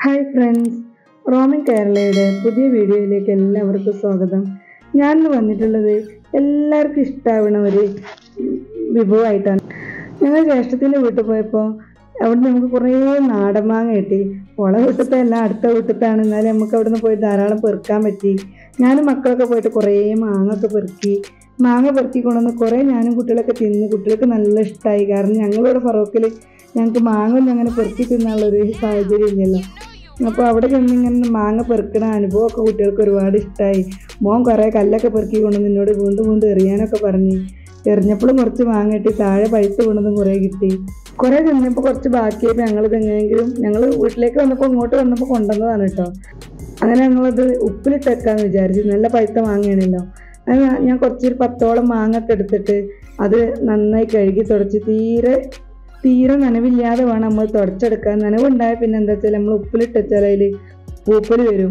hi friends Roman കേരളയുടെ പുതിയ വീഡിയോയിലേക്ക് എല്ലാവർക്കും സ്വാഗതം ഞാൻ ഇന്ന് വന്നിട്ടുള്ളത് എല്ലാവർക്കും ഇഷ്ടമാവണ ഒരു വിഭവമായിട്ടാണ് ഞങ്ങൾ ജ്യേഷ്ഠത്തിൻ്റെ വീട്ടിൽ പോയപ്പോൾ അവിടെ നമുക്ക് കുറേ നാടൻ മാങ്ങ കിട്ടി ഓള വീട്ടിലത്തെ അല്ല അടുത്ത വീട്ടിലത്താണ് എന്നാലും നമുക്ക് അവിടെ നിന്ന് പോയി ധാരാളം പെറുക്കാൻ പറ്റി ഞാനും മക്കളൊക്കെ പോയിട്ട് കുറേ മാങ്ങ ഒക്കെ പെറുക്കി മാങ്ങ പെറുക്കി കൊണ്ടുവന്ന് കുറേ ഞാനും കുട്ടികളൊക്കെ തിന്ന് കുട്ടികൾക്ക് നല്ല ഇഷ്ടമായി കാരണം ഞങ്ങളിവിടെ ഫറോക്കിൽ ഞങ്ങൾക്ക് മാങ്ങ ഒന്നും അങ്ങനെ പെറുക്കി തിന്നാനുള്ളൊരു സാഹചര്യം ഇല്ലല്ലോ അപ്പോൾ അവിടെ ചെന്ന് ഇങ്ങനെ മാങ്ങ പെറുക്കണ അനുഭവമൊക്കെ കുട്ടികൾക്ക് ഒരുപാട് ഇഷ്ടമായി മോൻ കുറേ കല്ലൊക്കെ പെറുക്കി കൊണ്ടുവന്ന് എന്നോട് വീണ്ടും വീണ്ടും എറിയാനൊക്കെ പറഞ്ഞ് എറിഞ്ഞപ്പോഴും കുറച്ച് മാങ്ങ കിട്ടി താഴെ പഴുത്ത് കൊണ്ടതും കുറേ കിട്ടി കുറേ തിന്നപ്പോൾ കുറച്ച് ബാക്കിയായപ്പോൾ ഞങ്ങളിത് എങ്ങനെയെങ്കിലും ഞങ്ങൾ വീട്ടിലേക്ക് വന്നപ്പോൾ ഇങ്ങോട്ട് വന്നപ്പോൾ കൊണ്ടുവന്നതാണ് കേട്ടോ അങ്ങനെ ഞങ്ങളത് ഉപ്പിലിട്ട് വെക്കാമെന്ന് വിചാരിച്ചു നല്ല പഴുത്ത മാങ്ങയാണല്ലോ അത് ഞാൻ- ഞാൻ കുറച്ചൊരു പത്തോളം മാങ്ങ ഒക്കെ എടുത്തിട്ട് അത് നന്നായി കഴുകി തുടച്ച് തീരെ തീരെ നനവില്ലാതെ വേണം നമ്മൾ തുടച്ചെടുക്കാൻ നനവുണ്ടായ പിന്നെ എന്താ വെച്ചാൽ നമ്മൾ ഉപ്പിലിട്ട് വെച്ചാൽ അതിൽ പൂപ്പൽ വരും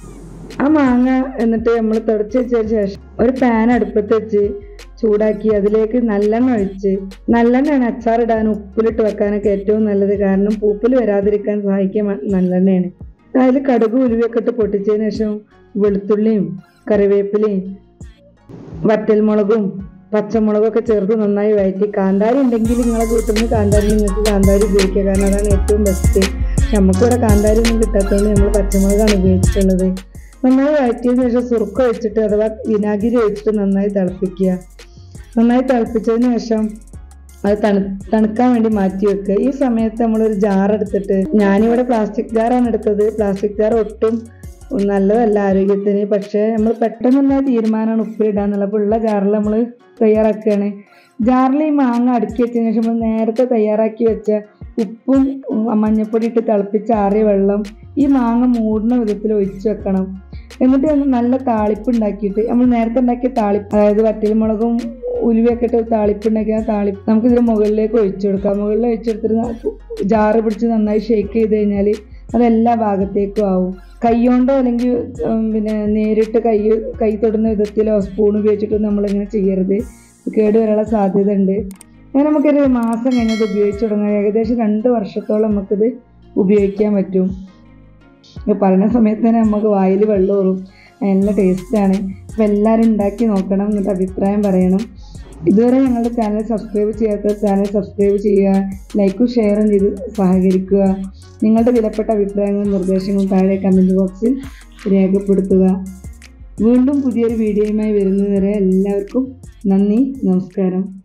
ആ മാങ്ങ എന്നിട്ട് നമ്മൾ തുടച്ച് വെച്ചതിന് ശേഷം ഒരു പാൻ അടുപ്പത്ത് വെച്ച് ചൂടാക്കി അതിലേക്ക് നല്ലെണ്ണ ഒഴിച്ച് നല്ലെണ്ണയാണ് അച്ചാറിടാൻ ഉപ്പിലിട്ട് വെക്കാനൊക്കെ ഏറ്റവും നല്ലത് കാരണം പൂപ്പൽ വരാതിരിക്കാൻ സഹായിക്കാൻ മ- നല്ലെണ്ണയാണ് അതിൽ കടുക് ഉലുവയൊക്കെ ഇട്ട് പൊട്ടിച്ചതിന് ശേഷം വെളുത്തുള്ളിയും കറിവേപ്പിലയും വറ്റൽമുളകും പച്ചമുളകൊക്കെ ചേർത്ത് നന്നായി വഴറ്റി കാന്താരി ഉണ്ടെങ്കിൽ നിങ്ങളെ വീട്ടിൽ നിന്ന് കാന്താരി നിങ്ങൾക്ക് കാന്താരി ഉപയോഗിക്കുക കാരണം അതാണ് ഏറ്റവും ബെസ്റ്റ് നമുക്കിവിടെ കാന്താരി ഒന്നും കിട്ടാത്തതുകൊണ്ട് നമ്മൾ പച്ചമുളകാണ് ഉപയോഗിച്ചിട്ടുള്ളത് നന്നായി വഴറ്റിയതിന് ശേഷം സുറുക്ക ഒഴിച്ചിട്ട് അഥവാ വിനാഗിരി ഒഴിച്ചിട്ട് നന്നായി തിളപ്പിക്കുക നന്നായി തിളപ്പിച്ചതിന് ശേഷം അത് തണു തണുക്കാൻ വേണ്ടി മാറ്റി വെക്കുക ഈ സമയത്ത് നമ്മളൊരു ജാർ എടുത്തിട്ട് ഞാനിവിടെ പ്ലാസ്റ്റിക് ജാറാണ് എടുത്തത് പ്ലാസ്റ്റിക് ജാർ ഒട്ടും നല്ലതല്ല ആരോഗ്യത്തിന് പക്ഷേ നമ്മൾ പെട്ടെന്നുള്ള തീരുമാനമാണ് ഉപ്പിലിടാന്നുള്ളത് അപ്പോൾ ഉള്ള ജാറിൽ നമ്മൾ തയ്യാറാക്കുകയാണ് ജാറിൽ ഈ മാങ്ങ അടുക്കി വെച്ചതിന് ശേഷം നമ്മൾ നേരത്തെ തയ്യാറാക്കി വെച്ച ഉപ്പും ഉം, മഞ്ഞൾപ്പൊടി ഇട്ട് തിളപ്പിച്ച ആറിയ വെള്ളം ഈ മാങ്ങ മൂടുന്ന വിധത്തിൽ ഒഴിച്ചു വെക്കണം എന്നിട്ട് ഒന്ന് നല്ല താളിപ്പ് ഉണ്ടാക്കിയിട്ട് നമ്മൾ നേരത്തെ ഉണ്ടാക്കിയ താളിപ്പ് അതായത് വറ്റൽമുളകും ഉലുവയൊക്കെ ഇട്ട് താളിപ്പ് ഉണ്ടാക്കിയ ആ താളിപ്പ് നമുക്ക് ഇതിന് മുകളിലേക്ക് ഒഴിച്ചു കൊടുക്കാം മുകളിൽ ഒഴിച്ചെടുത്തിട്ട് ജാറ് പിടിച്ച് നന്നായി ഷേക്ക് ചെയ്ത് കഴിഞ്ഞാൽ അത് എല്ലാ ഭാഗത്തേക്കും ആവും കൈകൊണ്ടോ അല്ലെങ്കിൽ ഉം, പിന്നെ നേരിട്ട് കൈ കൈ തൊടുന്ന വിധത്തിലോ സ്പൂൺ ഉപയോഗിച്ചിട്ടോ നമ്മളിങ്ങനെ ചെയ്യരുത് കേട് വരാനുള്ള സാധ്യത ഉണ്ട് അങ്ങനെ നമുക്കൊരു മാസം കഴിഞ്ഞത് ഉപയോഗിച്ച് തുടങ്ങാം ഏകദേശം രണ്ട് വർഷത്തോളം നമുക്കിത് ഉപയോഗിക്കാൻ പറ്റും ഇത് പറയുന്ന സമയത്ത് തന്നെ നമുക്ക് വായിൽ വെള്ളം ഊറും നല്ല ടേസ്റ്റാണ് അപ്പോൾ എല്ലാവരും ഉണ്ടാക്കി നോക്കണം എന്നിട്ട് അഭിപ്രായം പറയണം ഇതുവരെ ഞങ്ങളുടെ ചാനൽ സബ്സ്ക്രൈബ് ചെയ്യാത്ത ചാനൽ സബ്സ്ക്രൈബ് ചെയ്യുക ലൈക്കും ഷെയറും ചെയ്ത് സഹകരിക്കുക നിങ്ങളുടെ വിലപ്പെട്ട അഭിപ്രായങ്ങളും നിർദ്ദേശങ്ങളും താഴെ കമൻറ്റ് ബോക്സിൽ രേഖപ്പെടുത്തുക വീണ്ടും പുതിയൊരു വീഡിയോയുമായി വരുന്നതുവരെ എല്ലാവർക്കും നന്ദി നമസ്കാരം